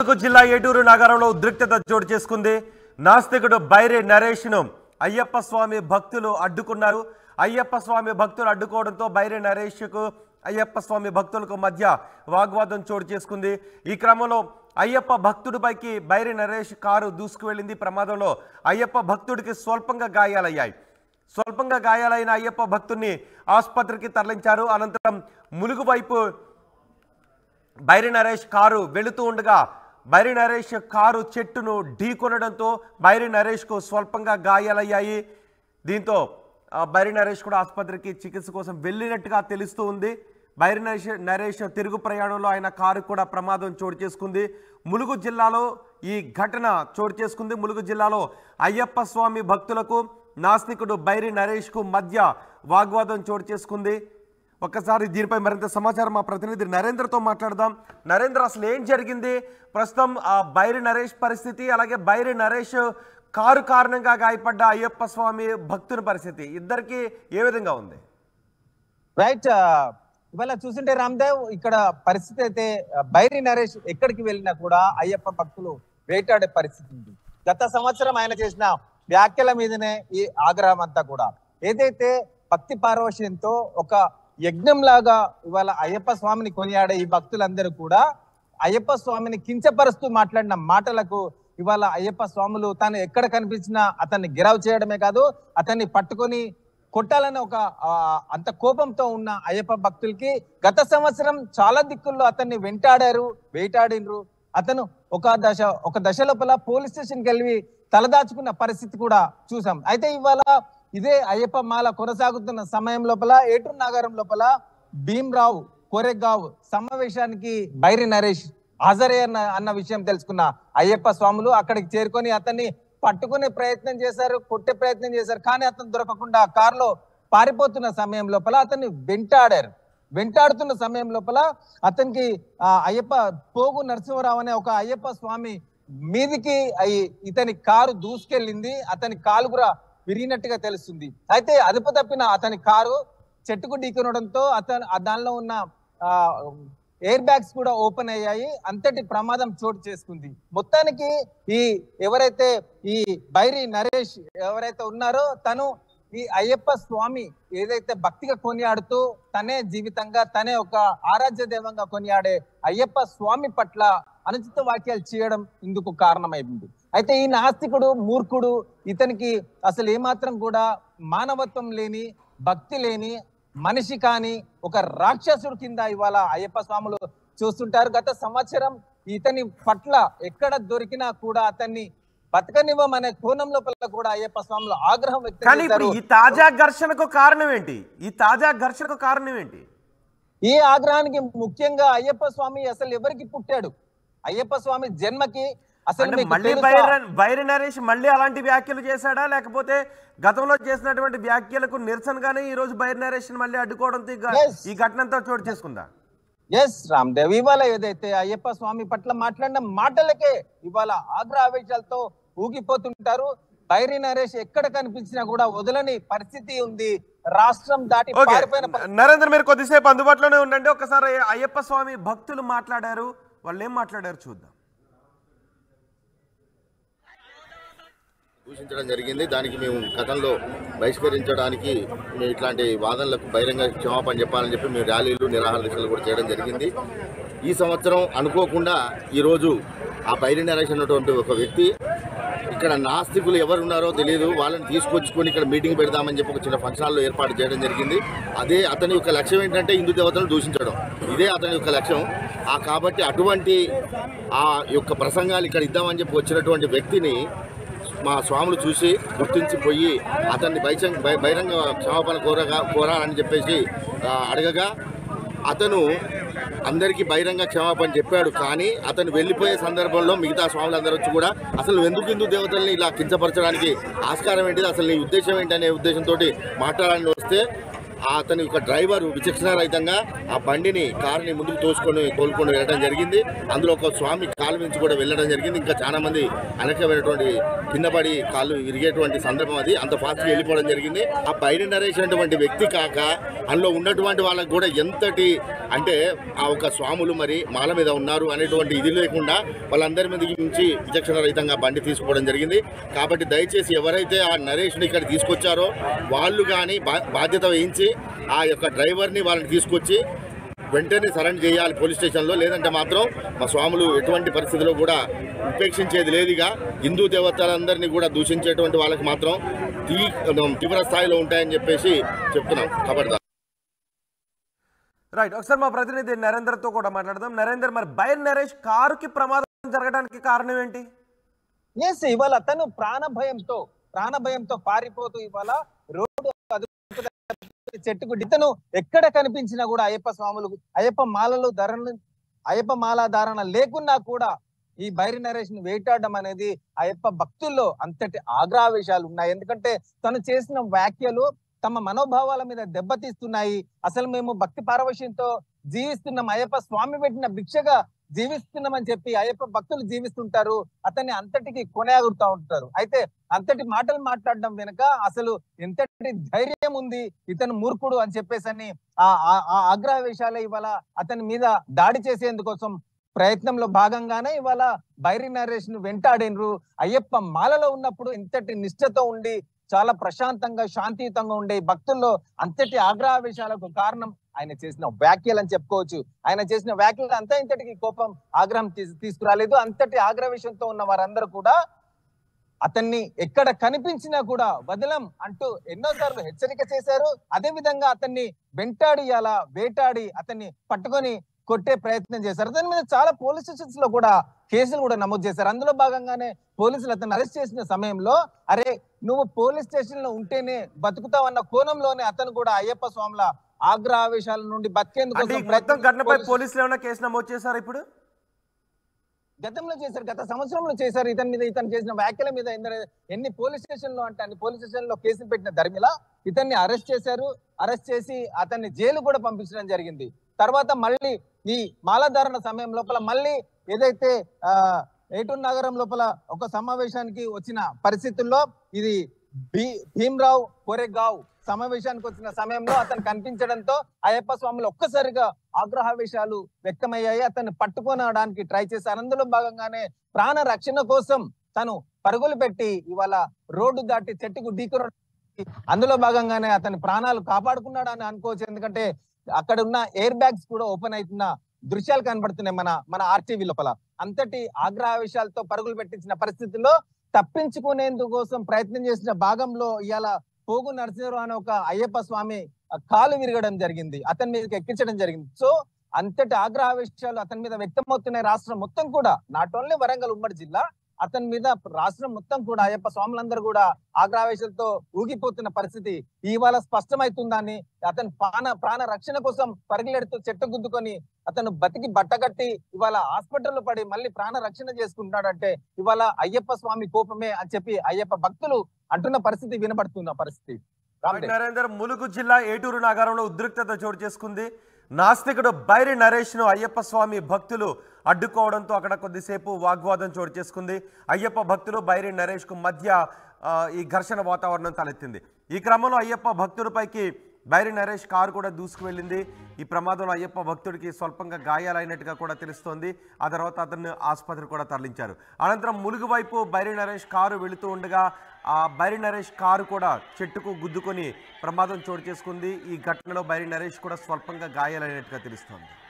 ములుగు జిల్లా ఏటూరు నగరంలో ఉద్రిక్తత చోటు చేసుకుంది నాస్తికుడు బైరే నరేష్ను అయ్యప్ప స్వామి భక్తులు అడ్డుకున్నారు అయ్యప్ప స్వామి భక్తులు అడ్డుకోవడంతో బైరే నరేష్కు అయ్యప్ప స్వామి భక్తులకు మధ్య వాగ్వాదం చోటు చేసుకుంది ఈ క్రమంలో అయ్యప్ప భక్తుడిపైకి బైరే నరేష్ కారు దూసుకువెళ్ళింది ప్రమాదంలో అయ్యప్ప భక్తుడికి స్వల్పంగా గాయాలయ్యాయి స్వల్పంగా గాయాలైన అయ్యప్ప భక్తుడిని ఆసుపత్రికి తరలించారు అనంతరం ములుగు వైపు బైరి నరేష్ కారు వెళుతూ ఉండగా బైరి నరేష్ కారు చెట్టును ఢీకొనడంతో బైరి నరేష్కు స్వల్పంగా గాయాలయ్యాయి దీంతో ఆ, బైరి నరేష్ కూడా ఆసుపత్రికి చికిత్స కోసం వెళ్ళినట్టుగా తెలుస్తూ ఉంది బైరి నరేష్ నరేష్ తిరుగు ప్రయాణంలో ఆయన కారు కూడా ప్రమాదం చోటు చేసుకుంది ములుగు జిల్లాలో ఈ ఘటన చోటు చేసుకుంది ములుగు జిల్లాలో అయ్యప్ప స్వామి భక్తులకు నాస్తికుడు బైరి నరేష్కు మధ్య వాగ్వాదం చోటు చేసుకుంది ఒక్కసారి దీనిపై మరింత సమాచారం మా ప్రతినిధి నరేంద్రతో మాట్లాడదాం నరేంద్ర అసలు ఏం జరిగింది ప్రస్తుతం ఆ బైరి నరేష్ పరిస్థితి అలాగే బైరి నరేష్ కారు కారణంగా గాయపడ్డ అయ్యప్ప స్వామి భక్తుని పరిస్థితి ఇద్దరికి ఏ విధంగా ఉంది రైట్ ఇవాళ చూస్తుంటే రామ్దేవ్ ఇక్కడ పరిస్థితి అయితే ఆ, బైరి నరేష్ ఎక్కడికి వెళ్ళినా కూడా అయ్యప్ప భక్తులు వేటాడే పరిస్థితి ఉంది గత సంవత్సరం ఆయన చేసిన వ్యాఖ్యల మీదనే ఈ ఆగ్రహం అంతా కూడా ఏదైతే భక్తి పారవశ్యంతో ఒక యజ్ఞం లాగా ఇవాళ అయ్యప్ప స్వామిని కొనియాడే ఈ భక్తులందరూ కూడా అయ్యప్ప స్వామిని కించపరుస్తూ మాట్లాడిన మాటలకు ఇవాళ అయ్యప్ప స్వాములు తాను ఎక్కడ కనిపించినా అతన్ని గిరావ్ చేయడమే కాదు అతన్ని పట్టుకొని కొట్టాలని ఒక ఆ, అంత కోపంతో ఉన్న అయ్యప్ప భక్తులకి గత సంవత్సరం చాలా దిక్కుల్లో అతన్ని వెంటాడారు వేటాడినరు అతను ఒక దశ ఒక దశ లోపల పోలీస్ స్టేషన్కి వెళ్ళి తలదాచుకున్న పరిస్థితి కూడా చూసాం అయితే ఇవాళ ఇదే అయ్యప్ప మాల కొనసాగుతున్న సమయం లోపల ఏటూరు నగరం లోపల భీమ్రావు కోరెగావ్ సమావేశానికి బైరి నరేష్ హాజరయ్యన్న అన్న విషయం తెలుసుకున్న అయ్యప్ప స్వాములు అక్కడికి చేరుకొని అతన్ని పట్టుకునే ప్రయత్నం చేశారు కొట్టే ప్రయత్నం చేశారు కానీ అతను దొరకకుండా కారులో పారిపోతున్న సమయం లోపల అతన్ని వెంటాడారు వెంటాడుతున్న సమయం లోపల అతనికి ఆ అయ్యప్ప పోగు నరసింహరావు అనే ఒక అయ్యప్ప స్వామి మీదికి అయి- ఇతని కారు దూసుకెళ్ళింది అతని కాలు కూడా విరిగినట్టుగా తెలుస్తుంది అయితే అదుపు తప్పిన అతని కారు చెట్టుకు ఢీకొనడంతో అతను ఆ దానిలో ఉన్న ఆ ఎయిర్ బ్యాగ్స్ కూడా ఓపెన్ అయ్యాయి అంతటి ప్రమాదం చోటు చేసుకుంది మొత్తానికి ఈ ఎవరైతే ఈ బైరి నరేష్ ఎవరైతే ఉన్నారో తను ఈ అయ్యప్ప స్వామి ఏదైతే భక్తిగా కొనియాడుతూ తనే జీవితంగా తనే ఒక ఆరాధ్య దేవంగా కొనియాడే అయ్యప్ప స్వామి పట్ల అనుచిత వాక్యాలు చేయడం ఇందుకు కారణమైంది అయితే ఈ నాస్తికుడు మూర్ఖుడు ఇతనికి అసలు ఏమాత్రం కూడా మానవత్వం లేని భక్తి లేని మనిషి కాని ఒక రాక్షసుడు కింద ఇవాళ అయ్యప్ప స్వాములు చూస్తుంటారు గత సంవత్సరం ఇతని పట్ల ఎక్కడ దొరికినా కూడా అతన్ని బతకనివ్వమనే కోణం లోపల కూడా అయ్యప్ప స్వాములు ఆగ్రహం వ్యక్తం కానీ ఇప్పుడు చేశారు ఈ తాజా ఘర్షణకు కారణం ఏంటి ఈ తాజా ఘర్షణకు కారణం ఏంటి ఈ ఆగ్రహానికి ముఖ్యంగా అయ్యప్ప స్వామి అసలు ఎవరికి పుట్టాడు అయ్యప్ప స్వామి జన్మకి అసలు అంటే మీకు మళ్ళీ తెలుసా? బైర బైరి నరేష్ మళ్ళీ అలాంటి వ్యాఖ్యలు చేశాడా లేకపోతే గతంలో చేసినటువంటి వ్యాఖ్యలకు నిరసనగానే ఈ రోజు బైరి నరేష్ మళ్ళీ అడ్డుకోవడంతో ఈ గ- Yes. ఈ ఘటన అంతా చోటు చేసుకుందా ఎస్ రామ్దేవ్ ఇవాళ ఏదైతే అయ్యప్ప స్వామి పట్ల మాట్లాడిన మాటలకే ఇవాళ ఆగ్రహావేశాలతో ఊగిపోతుంటారు బైరి నరేష్ ఎక్కడ కనిపించినా కూడా వదలని పరిస్థితి ఉంది రాష్ట్రం దాటి ఓకే పారిపోయిన పరి- నరేంద్ర మీరు కొద్దిసేపు అందుబాటులోనే ఉండండి ఒకసారి అయ్యప్ప స్వామి భక్తులు మాట్లాడారు వాళ్ళు ఏం మాట్లాడారు చూద్దాం దూషించడం జరిగింది దానికి మేము గతంలో బహిష్కరించడానికి మేము ఇట్లాంటి వాదనలకు బహిరంగ క్షమాపణ చెప్పాలని చెప్పి మేము ర్యాలీలు నిరాహార దీక్షలు కూడా చేయడం జరిగింది ఈ సంవత్సరం అనుకోకుండా ఈరోజు ఆ బైరి నరేష్ అన్నటువంటి ఒక వ్యక్తి ఇక్కడ నాస్తికులు ఎవరు ఉన్నారో తెలియదు వాళ్ళని తీసుకొచ్చుకొని ఇక్కడ మీటింగ్ పెడదామని చెప్పి ఒక చిన్న ఫంక్షన్ హాల్లో ఏర్పాటు చేయడం జరిగింది అదే అతని యొక్క లక్ష్యం ఏంటంటే హిందూ దేవతలను దూషించడం ఇదే అతని యొక్క లక్ష్యం ఆ కాబట్టి అటువంటి ఆ యొక్క ప్రసంగాలు ఇక్కడ ఇద్దామని చెప్పి వచ్చినటువంటి వ్యక్తిని మా స్వాములు చూసి గుర్తించి పోయి అతన్ని బహిషం బహి- బహిరంగ క్షమాపణ కోరగా కోరాలని చెప్పేసి ఆ, అడగగా అతను అందరికీ బహిరంగ క్షమాపణ చెప్పాడు కానీ అతను వెళ్ళిపోయే సందర్భంలో మిగతా స్వాములందరూ వచ్చి కూడా అసలు నువ్వు ఎందుకు హిందూ దేవతల్ని ఇలా కించపరచడానికి ఆస్కారం ఏంటిది అసలు నీ ఉద్దేశం ఏంటి అనే ఉద్దేశంతో మాట్లాడాలని వస్తే ఆ అతని యొక్క డ్రైవర్ విచక్షణారహితంగా ఆ బండిని కారుని ముందుకు తోసుకొని తోలుకొని వెళ్ళడం జరిగింది అందులో ఒక స్వామి కాలు నుంచి కూడా వెళ్ళడం జరిగింది ఇంకా చాలా మంది అనేకమైనటువంటి కింద పడి కాళ్ళు విరిగేటువంటి సందర్భం అది అంత ఫాస్ట్గా వెళ్ళిపోవడం జరిగింది ఆ బయట నరేసినటువంటి వ్యక్తి కాక అందులో ఉన్నటువంటి వాళ్ళకి కూడా ఎంతటి అంటే ఆ ఒక స్వాములు మరి మాల మీద ఉన్నారు అనేటువంటి ఇది లేకుండా వాళ్ళందరి మీదకి మించి విచక్షణ రహితంగా బండి తీసుకోవడం జరిగింది కాబట్టి దయచేసి ఎవరైతే ఆ నరేష్ని ఇక్కడ తీసుకొచ్చారో వాళ్ళు కానీ బాధ్యత వహించి ఆ యొక్క డ్రైవర్ని వాళ్ళని తీసుకొచ్చి వెంటనే సరెండర్ చేయాలి పోలీస్ స్టేషన్లో లేదంటే మాత్రం మా స్వాములు ఎటువంటి పరిస్థితిలో కూడా ఉపేక్షించేది లేదుగా హిందూ దేవతలందరినీ కూడా దూషించేటువంటి వాళ్ళకి మాత్రం తీ తీవ్ర స్థాయిలో ఉంటాయని చెప్పేసి చెప్తున్నాం ఖబర్దార్ రైట్ ఒకసారి మా ప్రతినిధి నరేందర్తో కూడా మాట్లాడదాం నరేందర్ మరి బైర్ నరేష్ కారుకి ప్రమాదం జరగడానికి కారణం ఏంటి ఎస్ ఇవాళ అతను ప్రాణ భయంతో ప్రాణ భయంతో పారిపోతూ ఇవాళ రోడ్డు అదుపు తప్పి చెట్టుకు ఇతను ఎక్కడ కనిపించినా కూడా అయ్యప్ప స్వాములు అయ్యప్ప మాలలు ధరలు అయ్యప్ప మాల ధారణ లేకున్నా కూడా ఈ బైరి నరేష్ ని వేటాడడం అనేది అయ్యప్ప భక్తుల్లో అంతటి ఆగ్రహవేశాలు ఉన్నాయి ఎందుకంటే తను చేసిన వ్యాఖ్యలు తమ మనోభావాల మీద దెబ్బతీస్తున్నాయి అసలు మేము భక్తి పారవశ్యంతో జీవిస్తున్నాం అయ్యప్ప స్వామి పెట్టిన భిక్షగా జీవిస్తున్నామని చెప్పి అయ్యప్ప భక్తులు జీవిస్తుంటారు అతన్ని అంతటికి కొనేగుడుతూ ఉంటారు అయితే అంతటి మాటలు మాట్లాడడం వెనుక అసలు ఎంతటి ధైర్యం ఉంది ఇతను మూర్ఖుడు అని చెప్పేసి అని ఆ ఆ- ఆ ఆగ్రహవేశాలే ఇవాళ అతని మీద దాడి చేసేందుకోసం ప్రయత్నంలో భాగంగానే ఇవాళ బైరి నరేష్ ను వెంటాడినరు అయ్యప్ప మాలలో ఉన్నప్పుడు ఇంతటి నిష్ఠతో ఉండి చాలా ప్రశాంతంగా శాంతియుతంగా ఉండే భక్తుల్లో అంతటి ఆగ్రహవేశాలకు కారణం ఆయన చేసిన వ్యాఖ్యలు అని చెప్పుకోవచ్చు ఆయన చేసిన వ్యాఖ్యలు అంతా ఇంతటికి కోపం ఆగ్రహం తీసు- తీసుకురాలేదు అంతటి ఆగ్రహవేశంతో ఉన్న వారందరూ కూడా అతన్ని ఎక్కడ కనిపించినా కూడా వదలం అంటూ ఎన్నోసార్లు హెచ్చరిక చేశారు అదే విధంగా అతన్ని వెంటాడి అలా వేటాడి అతన్ని పట్టుకొని కొట్టే ప్రయత్నం చేశారు దాని మీద చాలా పోలీస్ స్టేషన్స్ లో కూడా కేసులు కూడా నమోదు చేశారు అందులో భాగంగానే పోలీసులు అతన్ని అరెస్ట్ చేసిన సమయంలో అరే నువ్వు పోలీస్ స్టేషన్ లో ఉంటేనే బతుకుతావన్న కోణంలోనే అతను కూడా అయ్యప్ప స్వాముల ఆగ్రహావేశాల నుండి బతికేందుకు అంటే ఈ మొత్తం ఘటనపై పోలీసులు ఏమైనా కేసు నమోదు చేశారా ఇప్పుడు గతంలో చేశారు గత సంవత్సరంలో చేశారు ఇతని మీద ఇతను చేసిన వ్యాఖ్యల మీద ఎందరు- ఎన్ని పోలీస్ స్టేషన్ లో అంటే అన్ని పోలీస్ స్టేషన్ లో కేసులు పెట్టిన ధర్మిల ఇతన్ని అరెస్ట్ చేశారు అరెస్ట్ చేసి అతన్ని జైలు కూడా పంపించడం జరిగింది తర్వాత మళ్ళీ ఈ మాలధారణ సమయం లోపల మళ్ళీ ఏదైతే ఆ ఏటూరు నగరం లోపల ఒక సమావేశానికి వచ్చిన పరిస్థితుల్లో ఇది భీ భీమ్రావ్ కోరెగావ్ సమావేశానికి వచ్చిన సమయంలో అతను కనిపించడంతో అయ్యప్ప స్వాములు ఒక్కసారిగా ఆగ్రహావేశాలు వ్యక్తమయ్యాయి అతన్ని పట్టుకోనడానికి ట్రై చేశారు అందులో భాగంగానే ప్రాణ రక్షణ కోసం తను పరుగులు పెట్టి ఇవాళ రోడ్డు దాటి చెట్టుకు ఢీకొన అందులో భాగంగానే అతని ప్రాణాలు కాపాడుకున్నాడని అనుకోవచ్చు ఎందుకంటే అక్కడ ఉన్న ఎయిర్ బ్యాగ్స్ కూడా ఓపెన్ అవుతున్న దృశ్యాలు కనబడుతున్నాయి మన మన ఆర్టీవీ లోపల అంతటి ఆగ్రహావేశాలతో పరుగులు పెట్టించిన పరిస్థితుల్లో తప్పించుకునేందుకు కోసం ప్రయత్నం చేసిన భాగంలో ఇవాళ పోగు నరసింహరావు అనే ఒక అయ్యప్ప స్వామి ఆ, కాలు విరగడం జరిగింది అతని మీదకి ఎక్కించడం జరిగింది సో అంతటి ఆగ్రహావేశాలు అతని మీద వ్యక్తమవుతున్నాయి రాష్ట్రం మొత్తం కూడా నాట్ ఓన్లీ వరంగల్ ఉమ్మడి జిల్లా అతని మీద రాష్ట్రం మొత్తం కూడా అయ్యప్ప స్వాములందరూ కూడా ఆగ్రహావేశాలతో ఊగిపోతున్న పరిస్థితి ఇవాళ స్పష్టమవుతుందని అతను ప్రాణ ప్రాణ రక్షణ కోసం పరిగెడుతూ చెట్టు గుద్దుకొని అతను బతికి బట్టగట్టి ఇవాళ హాస్పిటల్లో పడి మళ్ళీ ప్రాణ రక్షణ చేసుకుంటున్నాడంటే ఇవాళ అయ్యప్ప స్వామి కోపమే అని చెప్పి అయ్యప్ప భక్తులు అంటున్న పరిస్థితి వినబడుతుంది ఆ పరిస్థితి రామ్దేవ్. నరేందర్ ములుగు జిల్లా ఏటూరు నగరంలో ఉద్రిక్తత చోటు చేసుకుంది నాస్తికుడు బైరి నరేష్ను అయ్యప్ప స్వామి భక్తులు అడ్డుకోవడంతో అక్కడ కొద్దిసేపు వాగ్వాదం చోటు చేసుకుంది అయ్యప్ప భక్తులు బైరి నరేష్కు మధ్య ఆ, ఈ ఘర్షణ వాతావరణం తలెత్తింది ఈ క్రమంలో అయ్యప్ప భక్తుడిపైకి బైరి నరేష్ కారు కూడా దూసుకువెళ్ళింది ఈ ప్రమాదంలో అయ్యప్ప భక్తుడికి స్వల్పంగా గాయాలైనట్టుగా కూడా తెలుస్తోంది ఆ తర్వాత అతన్ని ఆసుపత్రికి కూడా తరలించారు అనంతరం ములుగు వైపు బైరి నరేష్ కారు వెళుతూ ఉండగా ఆ బైరి నరేష్ కారు కూడా చెట్టుకు గుద్దుకొని ప్రమాదం చోటు చేసుకుంది ఈ ఘటనలో బైరి నరేష్ కూడా స్వల్పంగా గాయాలైనట్టుగా తెలుస్తోంది